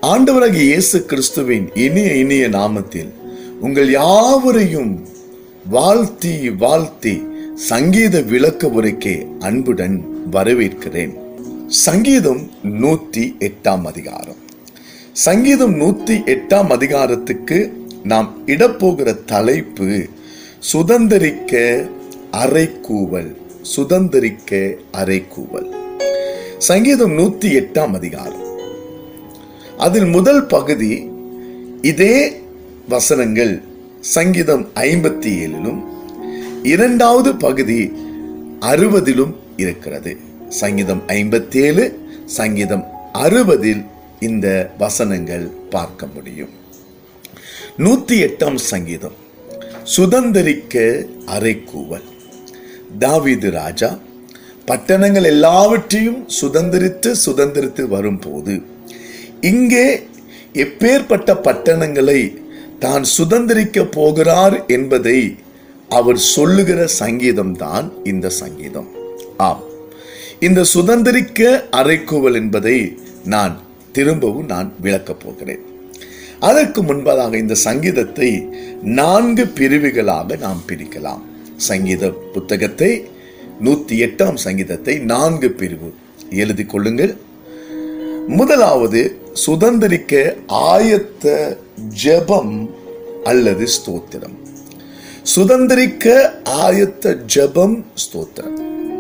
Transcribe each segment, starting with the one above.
ஆண்டவராகிய இயேசு கிறிஸ்துவின் இனிய இனிய நாமத்தில் உங்கள் யாவரையும் வாழ்த்தி வாழ்த்தி சங்கீத விளக்க உரைக்கே அன்புடன் வரவேற்கிறேன் சங்கீதம் நூத்தி எட்டாம் அதிகாரம் சங்கீதம் நூத்தி எட்டாம் அதிகாரத்துக்கு நாம் இடப்போகிற தலைப்பு சுதந்திரிக்க அறைக்கூவல் சுதந்திரிக்க அறைக்கூவல் சங்கீதம் நூத்தி எட்டாம் அதிகாரம் அதில் முதல் பகுதி இதே வசனங்கள் சங்கீதம் ஐம்பத்தி ஏழிலும் இரண்டாவது பகுதி அறுபதிலும் இருக்கிறது சங்கீதம் ஐம்பத்தி ஏழு சங்கீதம் அறுபதில் இந்த வசனங்கள் பார்க்க முடியும் நூத்தி எட்டாம் சங்கீதம் சுதந்திரிக்க அறைக்கூவல் தாவீது ராஜா பட்டணங்கள் எல்லாவற்றையும் சுதந்திரித்து சுதந்திரித்து வரும்போது இங்கே எப்பேற்பட்ட பட்டணங்களை தான் சுதந்திரிக்க போகிறார் என்பதை அவர் சொல்லுகிற சங்கீதம் தான் இந்த சங்கீதம் ஆம் இந்த சுதந்திரிக்க அறைக்கூவல் என்பதை நான் திரும்பவும் நான் விளக்கப் போகிறேன் அதற்கு முன்பதாக இந்த சங்கீதத்தை நான்கு பிரிவுகளாக நாம் பிரிக்கலாம் சங்கீத புத்தகத்தை நூத்தி எட்டாம் சங்கீதத்தை நான்கு பிரிவு எழுதி கொள்ளுங்கள் முதலாவது சுதந்திரிக்க ஆயத்த ஜெபம் அல்லது ஸ்தோத்திரம் சுதந்திரிக்க ஆயத்த ஜெபம் ஸ்தோத்திரம்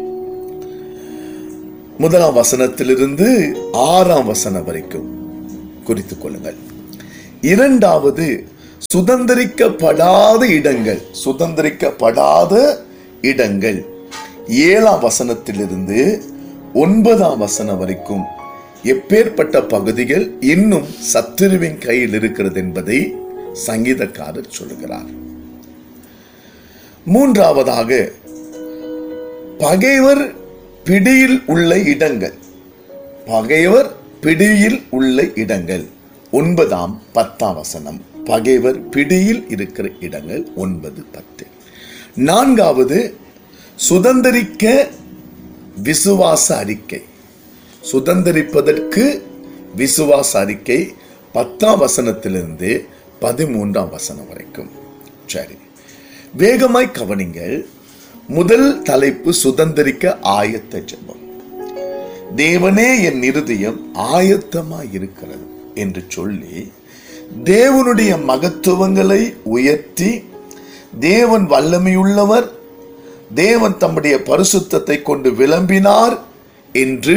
முதலாம் வசனத்திலிருந்து ஆறாம் வசனம் வரைக்கும் குறித்துக் கொள்ளுங்கள் இரண்டாவது சுதந்திரிக்கப்படாத இடங்கள் சுதந்திரிக்கப்படாத இடங்கள் ஏழாம் வசனத்திலிருந்து ஒன்பதாம் வசனம் வரைக்கும் எப்பேற்பட்ட பகுதிகள் இன்னும் சத்துருவின் கையில் இருக்கிறது என்பதை சங்கீதக்காரர் சொல்லுகிறார் மூன்றாவதாக பகைவர் பிடியில் உள்ள இடங்கள் பகைவர் பிடியில் உள்ள இடங்கள் ஒன்பதாம் பத்தாம் வசனம் பகைவர் பிடியில் இருக்கிற இடங்கள் ஒன்பது பத்து நான்காவது சுதந்திரிக்க விசுவாச அறிக்கை சுதந்திரிப்பதற்கு விசுவாச அறிக்கை பத்தாம் வசனத்திலிருந்து பதிமூன்றாம் வசனம் வரைக்கும் சரி வேகமாய் கவனிங்கள் முதல் தலைப்பு சுதந்திரிக்க ஆயத்த ஜெபம் தேவனே என் இருதயம் ஆயத்தமாய் இருக்கிறது என்று சொல்லி தேவனுடைய மகத்துவங்களை உயர்த்தி தேவன் வல்லமையுள்ளவர் தேவன் தம்முடைய பரிசுத்தத்தை கொண்டு விளம்பினார் என்று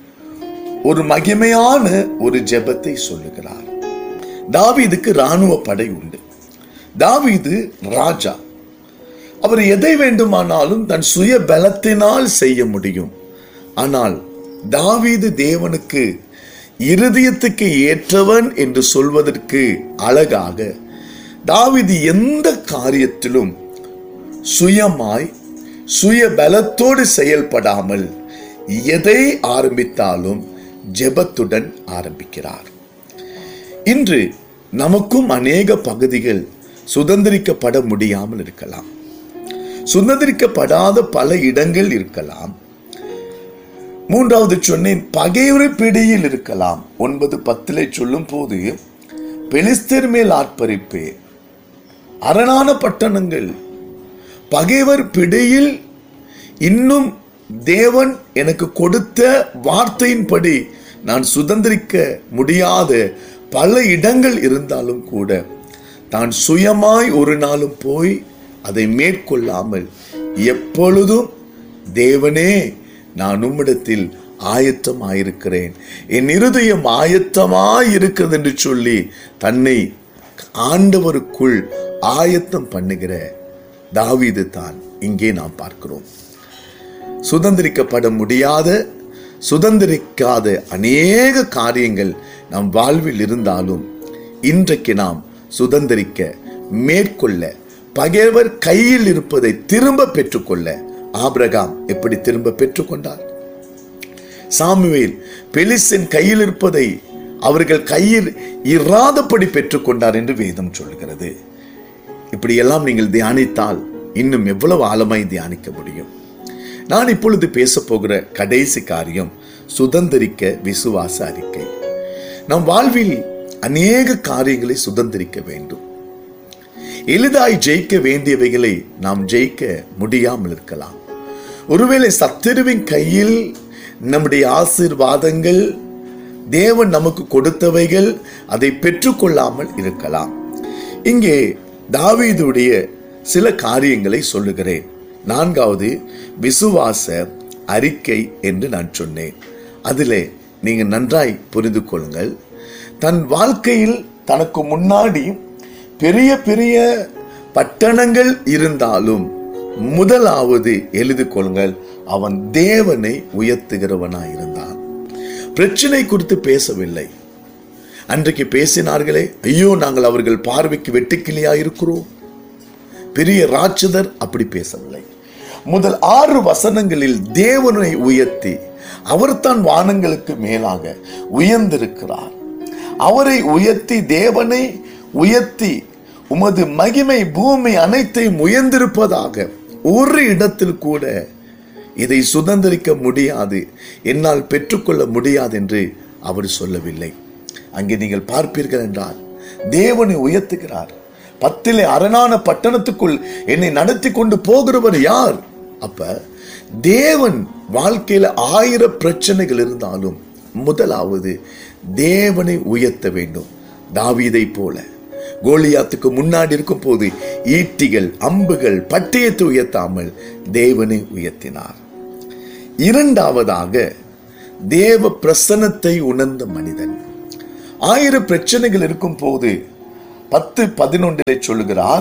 ஒரு மகிமையான ஒரு ஜெபத்தை சொல்லுகிறார் தாவீதுக்கு ராணுவ படை உண்டு தாவீது ராஜா அவர் எதை வேண்டுமானாலும் தன் சுய பலத்தினால் செய்ய முடியும் ஆனால் தாவீது தேவனுக்கு இருதயத்துக்கு ஏற்றவன் என்று சொல்வதற்கு அழகாக தாவீது எந்த காரியத்திலும் சுயமாய் சுய பலத்தோடு செயல்படாமல் எதை ஆரம்பித்தாலும் ஜெபத்துடன் ஆரம்பிக்கிறார் இன்று நமக்கும் அநேக பகுதிகள் சுதந்திரிக்கப்பட முடியாமல் இருக்கலாம் சுதந்திரிக்கப்படாத பல இடங்கள் இருக்கலாம் மூன்றாவது சொன்னேன் பகையுறை பிடியில் இருக்கலாம் ஒன்பது பத்திலே சொல்லும் போது பெலிஸ்தர் மேல் ஆட்பறிப்பேன் அரணான பட்டணங்கள் பகைவர் பிடியில் இன்னும் தேவன் எனக்கு கொடுத்த வார்த்தையின்படி நான் சுதந்திரிக்க முடியாத பல இடங்கள் இருந்தாலும் கூட தான் சுயமாய் ஒரு நாளும் போய் அதை மேற்கொள்ளாமல் எப்பொழுதும் தேவனே நான் உம்மிடத்தில் ஆயத்தமாயிருக்கிறேன் என் இருதயம் ஆயத்தமாய் இருக்கிறது என்று சொல்லி தன்னை ஆண்டவருக்குள் ஆயத்தம் பண்ணுகிற தாவீது தான் இங்கே நாம் பார்க்கிறோம் சுதந்திரிக்கப்பட முடியாத சுதந்திரிக்காத அநேக காரியங்கள் நம் வாழ்வில் இருந்தாலும் இன்றைக்கு நாம் சுதந்திரிக்க மேற்கொள்ள பகைவர் கையில் இருப்பதை திரும்ப பெற்றுக்கொள்ள ஆபிரகாம் எப்படி திரும்ப பெற்றுக்கொண்டார் சாமுவேல் பெலிசின் கையில் இருப்பதை அவர்கள் கையில் இராதபடி பெற்றுக்கொண்டார் என்று வேதம் சொல்கிறது இப்படியெல்லாம் நீங்கள் தியானித்தால் இன்னும் எவ்வளவு ஆழமாய் தியானிக்க முடியும் நான் இப்பொழுது பேச போகிற கடைசி காரியம் சுதந்திரிக்க விசுவாச அறிக்கை நம் வாழ்வில் அநேக காரியங்களை சுதந்திரிக்க வேண்டும் எளிதாய் ஜெயிக்க வேண்டியவைகளை நாம் ஜெயிக்க முடியாமல் இருக்கலாம் ஒருவேளை சத்துருவின் கையில் நம்முடைய ஆசீர்வாதங்கள் தேவன் நமக்கு கொடுத்தவைகள் அதை பெற்றுக்கொள்ளாமல் இருக்கலாம் இங்கே தாவீதுடைய சில காரியங்களை சொல்லுகிறேன் நான்காவது விசுவாச அறிக்கை என்று நான் சொன்னேன் அதிலே நீங்க நன்றாய் புரிந்து கொள்ளுங்கள் தன் வாழ்க்கையில் தனக்கு முன்னாடி பெரிய பெரிய பட்டணங்கள் இருந்தாலும் முதலாவது எழுதி கொள்ளுங்கள் அவன் தேவனை உயர்த்துகிறவனாய் இருந்தான் பிரச்சனை குறித்து பேசவில்லை அன்றைக்கு பேசினார்களே ஐயோ நாங்கள் அவர்கள் பார்வைக்கு வெட்டுக்கிளியா இருக்கிறோம் பெரிய ராட்சதர் அப்படி பேசவில்லை முதல் ஆறு வசனங்களில் தேவனை உயர்த்தி அவர்தான் வானங்களுக்கு மேலாக உயர்ந்திருக்கிறார் அவரை உயர்த்தி தேவனை உயர்த்தி உமது மகிமை பூமி அனைத்தையும் உயர்ந்திருப்பதாக ஒரு இடத்தில் கூட இதை சுதந்திரிக்க முடியாது என்னால் பெற்றுக்கொள்ள முடியாது என்று அவர் சொல்லவில்லை அங்கே நீங்கள் பார்ப்பீர்கள் என்றால் தேவனை உயர்த்துகிறார் பத்திலே அரணான பட்டணத்துக்குள் என்னை நடத்தி கொண்டு போகிறவர் யார் அப்ப தேவன் வாழ்க்கையில ஆயிரம் பிரச்சனைகள் இருந்தாலும் முதலாவது தேவனை உயர்த்த வேண்டும் தாவீதை போல கோலியாத்துக்கு முன்னாடி இருக்கும் போது ஈட்டிகள் அம்புகள் பட்டயத்தை உயர்த்தாமல் தேவனை உயர்த்தினார் இரண்டாவதாக தேவ பிரசனத்தை உணர்ந்த மனிதன் ஆயிரம் பிரச்சனைகள் இருக்கும் போது பத்து பதினொன்றிலே சொல்லுகிறார்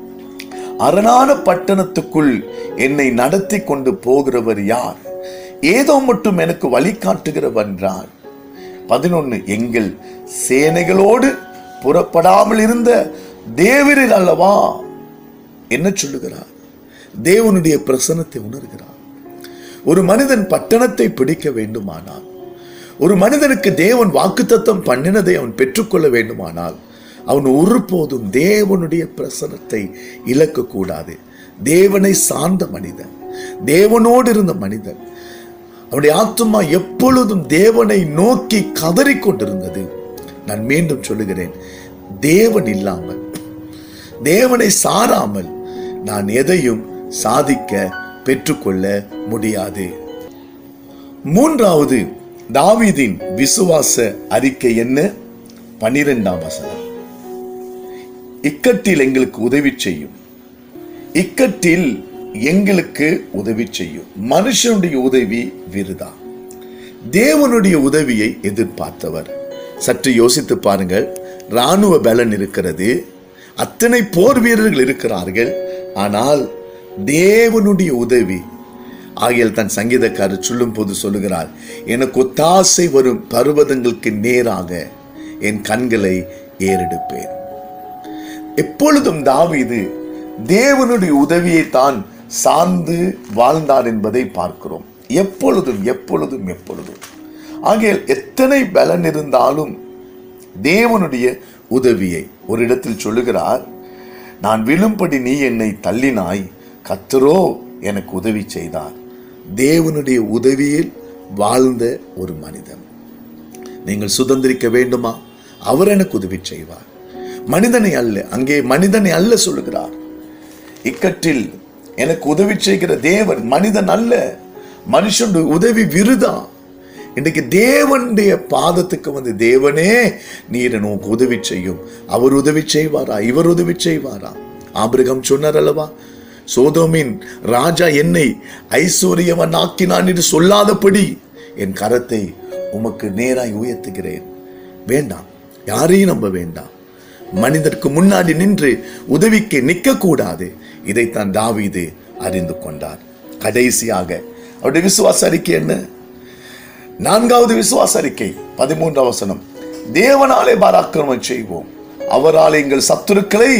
அரணான பட்டணத்துக்குள் என்னை நடத்தி கொண்டு போகிறவர் யார் ஏதோ மட்டும் எனக்கு வழிகாட்டுகிறவன்றார் பதினொன்னு எங்கள் சேனைகளோடு புறப்படாமல் இருந்த தேவரில் அல்லவா என்ன சொல்லுகிறார் தேவனுடைய பிரசனத்தை உணர்கிறார் ஒரு மனிதன் பட்டணத்தை பிடிக்க வேண்டுமானால் ஒரு மனிதனுக்கு தேவன் வாக்குத்தத்தம் பண்ணினதை அவன் பெற்றுக்கொள்ள வேண்டுமானால் அவன் ஒருபோதும் தேவனுடைய பிரசனத்தை இழக்கக்கூடாது தேவனை சார்ந்த மனிதன் தேவனோடு இருந்த மனிதன் அவனுடைய ஆத்துமா எப்பொழுதும் தேவனை நோக்கி கதறிக்கொண்டிருந்தது நான் மீண்டும் சொல்லுகிறேன் தேவன் இல்லாமல் தேவனை சாராமல் நான் எதையும் சாதிக்க பெற்றுக்கொள்ள முடியாது மூன்றாவது தாவீதின் விசுவாச அறிக்கை என்ன பனிரெண்டாம் வசனம் இக்கட்டில் எங்களுக்கு உதவி செய்யும் இக்கட்டில் எங்களுக்கு உதவி செய்யும் மனுஷனுடைய உதவி விருதா தேவனுடைய உதவியை எதிர்பார்த்தவர் சற்று யோசித்து பாருங்கள் ராணுவ பலன் இருக்கிறது அத்தனை போர் வீரர்கள் இருக்கிறார்கள் ஆனால் தேவனுடைய உதவி ஆகியால் தன் சங்கீதக்காரர் சொல்லும் போது சொல்லுகிறார் எனக்கு ஒத்தாசை வரும் பர்வதங்களுக்கு நேராக என் கண்களை ஏறெடுப்பேன் எப்பொழுதும் தாவீது தேவனுடைய உதவியை தான் சார்ந்து வாழ்ந்தார் என்பதை பார்க்கிறோம் எப்பொழுதும் எப்பொழுதும் எப்பொழுதும் ஆகையால் எத்தனை பலன் இருந்தாலும் தேவனுடைய உதவியை ஒரு இடத்தில் சொல்லுகிறார் நான் விழும்படி நீ என்னை தள்ளினாய் கத்தரோ எனக்கு உதவி செய்தார் தேவனுடைய உதவியில் வாழ்ந்த ஒரு மனிதன் நீங்கள் சுதந்திரிக்க வேண்டுமா அவர் எனக்கு உதவி செய்வார் மனிதனை அல்ல அங்கே மனிதனை அல்ல சொல்லுகிறார் இக்கட்டில் எனக்கு உதவி செய்கிற தேவன் மனிதன் அல்ல மனுஷனுடைய உதவி விருதா இன்னைக்கு தேவனுடைய பாதத்துக்கு வந்து தேவனே நீர் எனக்கு உதவி செய்யும் அவர் உதவி செய்வாரா இவர் உதவி செய்வாரா ஆபிரகம் சொன்னார் அல்லவா சோதோமின் ராஜா என்னை ஐஸ்வர்யவன் ஆக்கினான் என்று சொல்லாதபடி என் கரத்தை உமக்கு நேராய் உயர்த்துகிறேன் வேண்டாம் யாரையும் நம்ப வேண்டாம் மனிதருக்கு முன்னாடி நின்று உதவிக்கு நிற்க கூடாது இதைத்தான் தாவீது அறிந்து கொண்டார் கடைசியாக அவருடைய விசுவாச அறிக்கை என்ன நான்காவது விசுவாச அறிக்கை பதிமூன்றாம் வசனம் தேவனாலே பராக்கிரமம் செய்வோம் அவரால் எங்கள் சத்துருக்களை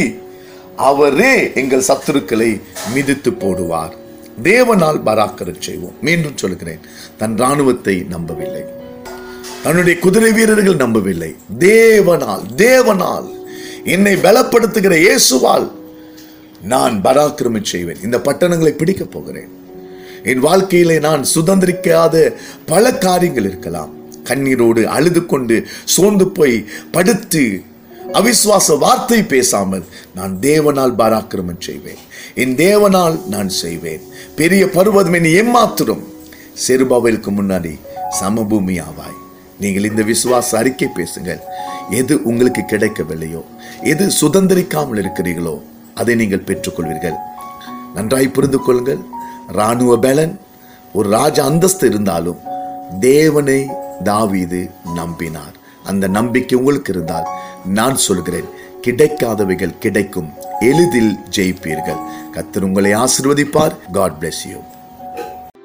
அவரே எங்கள் சத்துருக்களை மிதித்து போடுவார் தேவனால் பராக்கிரம் செய்வோம் மீண்டும் சொல்கிறேன் தன் ராணுவத்தை நம்பவில்லை தன்னுடைய குதிரை வீரர்கள் நம்பவில்லை தேவனால் தேவனால் என்னை பலப்படுத்துகிற இயேசுவால் நான் பராக்கிரமம் செய்வேன் இந்த பட்டணங்களை பிடிக்கப் போகிறேன் என் வாழ்க்கையிலே நான் சுதந்திரிக்காத பல காரியங்கள் இருக்கலாம் கண்ணீரோடு அழுது கொண்டு சோர்ந்து போய் படுத்து அவிசுவாச வார்த்தை பேசாமல் நான் தேவனால் பாராக்கிரமம் செய்வேன் என் தேவனால் நான் செய்வேன் பெரிய பருவதம் என்னை ஏமாத்திரும் செருபாவிற்கு முன்னாடி சமபூமி ஆவாய் நீங்கள் இந்த விசுவாச அறிக்கை பேசுங்கள் எது உங்களுக்கு கிடைக்கவில்லையோ எது சுதந்திரிக்காமல் இருக்கிறீர்களோ அதை நீங்கள் பெற்றுக்கொள்வீர்கள் நன்றாய் புரிந்து கொள்ளுங்கள் ராணுவ பலன் ஒரு ராஜ அந்தஸ்து இருந்தாலும் தேவனை தாவீது நம்பினார் அந்த நம்பிக்கை உங்களுக்கு இருந்தால் நான் சொல்கிறேன் கிடைக்காதவைகள் கிடைக்கும் எளிதில் ஜெயிப்பீர்கள் கத்தர் உங்களை ஆசிர்வதிப்பார் காட் bless யூ